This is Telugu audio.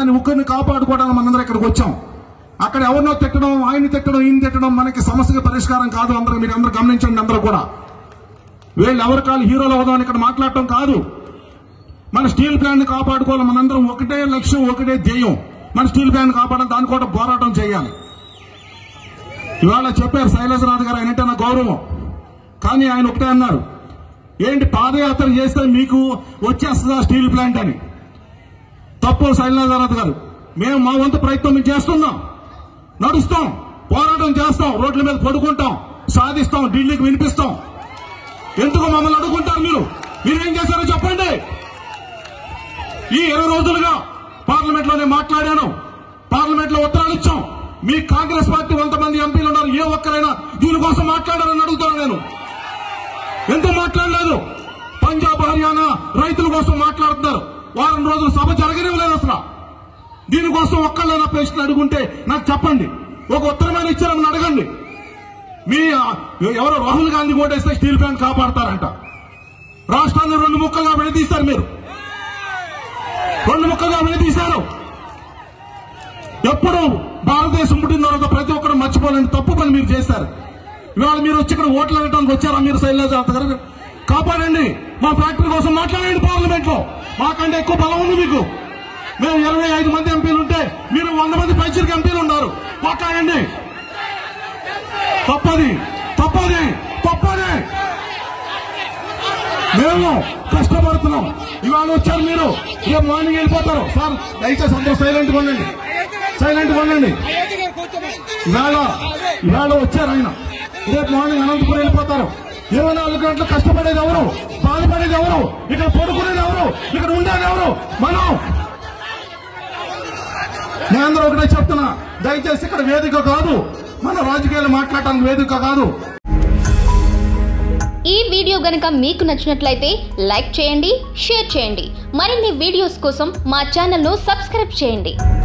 రాజధాని ఉక్కుని కాపాడుకోవడానికి మనందరం ఇక్కడికి వచ్చాం అక్కడ ఎవరినో తిట్టడం ఆయన్ని తిట్టడం ఈయన తిట్టడం మనకి సమస్యకి పరిష్కారం కాదు అందరూ మీరు అందరూ గమనించండి అందరూ కూడా వీళ్ళు ఎవరి కాళ్ళు హీరోలు అవుదామని ఇక్కడ మాట్లాడటం కాదు మన స్టీల్ ప్లాంట్ ని కాపాడుకోవాలి మనందరం ఒకటే లక్ష్యం ఒకటే ధ్యేయం మన స్టీల్ ప్లాంట్ కాపాడాలి దాని కూడా పోరాటం చేయాలి ఇవాళ చెప్పారు శైలజనాథ్ గారు ఆయనంటే నా గౌరవం కానీ ఆయన ఒకటే అన్నారు ఏంటి పాదయాత్ర చేస్తే మీకు వచ్చేస్తుందా స్టీల్ ప్లాంట్ అని తప్పు శైలజనాథ్ గారు మేము మా వంతు ప్రయత్నం మేము చేస్తున్నాం నడుస్తాం పోరాటం చేస్తాం రోడ్ల మీద పడుకుంటాం సాధిస్తాం ఢిల్లీకి వినిపిస్తాం ఎందుకు మమ్మల్ని అడుగుంటారు మీరు మీరేం చేశారో చెప్పండి ఈ ఇరవై రోజులుగా పార్లమెంట్ లోనే మాట్లాడాను పార్లమెంట్ లో ఉత్తరాలు ఇచ్చాం మీ కాంగ్రెస్ పార్టీ వంద మంది ఎంపీలు ఉన్నారు ఏ ఒక్కరైనా దీనికోసం మాట్లాడాలని అడుగుతాను నేను ఎందుకు మాట్లాడలేదు పంజాబ్ హర్యానా రైతుల కోసం మాట్లాడుతున్నారు వారం రోజులు సభ జరగనివ్వలేదు అసలు దీనికోసం ఒక్కళ్ళైనా ప్రశ్న అడుగుంటే నాకు చెప్పండి ఒక ఉత్తరమైన ఇచ్చారని అడగండి మీ ఆ, ఎవరో రాహుల్ గాంధీ ఓటేస్తే స్టీల్ ప్లాంట్ కాపాడతారంట రాష్ట్రాన్ని రెండు ముక్కలుగా విడదీస్తారు మీరు రెండు ముక్కలుగా విడదీశారు ఎప్పుడు భారతదేశం పుట్టిన తర్వాత ప్రతి ఒక్కరు మర్చిపోలేని తప్పు పని మీరు చేశారు ఇవాళ మీరు వచ్చి ఇక్కడ ఓట్లు అడగడానికి వచ్చారా మీరు శైలజాత గారు కాపాడండి మా ఫ్యాక్టరీ కోసం మాట్లాడండి పార్లమెంట్ లో మాకంటే ఎక్కువ బలం ఉంది మీకు మేము ఇరవై ఐదు మంది ఎంపీలు ఉంటే మీరు వంద మంది పైచరికి ఎంపీలు ఉన్నారు మాట్లాడండి తప్పది తప్పది తప్పది మేము కష్టపడుతున్నాం ఇవాళ వచ్చారు మీరు రేపు మార్నింగ్ వెళ్ళిపోతారు సార్ దయచేసి అందరూ సైలెంట్ గా ఉండండి సైలెంట్ గా ఉండండి ఇవాళ ఇవాళ వచ్చారు ఆయన రేపు మార్నింగ్ అనంతపురం వెళ్ళిపోతారు ఇరవై నాలుగు గంటలు కష్టపడేది ఎవరు బాధపడేది ఎవరు ఇక్కడ పడుకునేది ఎవరు ఇక్కడ ఉండేది ఎవరు మనం నేను అందరూ ఒకటే చెప్తున్నా దయచేసి ఇక్కడ వేదిక కాదు మన రాజకీయాలు మాట్లాడటానికి వేదిక కాదు ఈ వీడియో గనక మీకు నచ్చినట్లయితే లైక్ చేయండి షేర్ చేయండి మరిన్ని వీడియోస్ కోసం మా ఛానల్ను సబ్స్క్రైబ్ చేయండి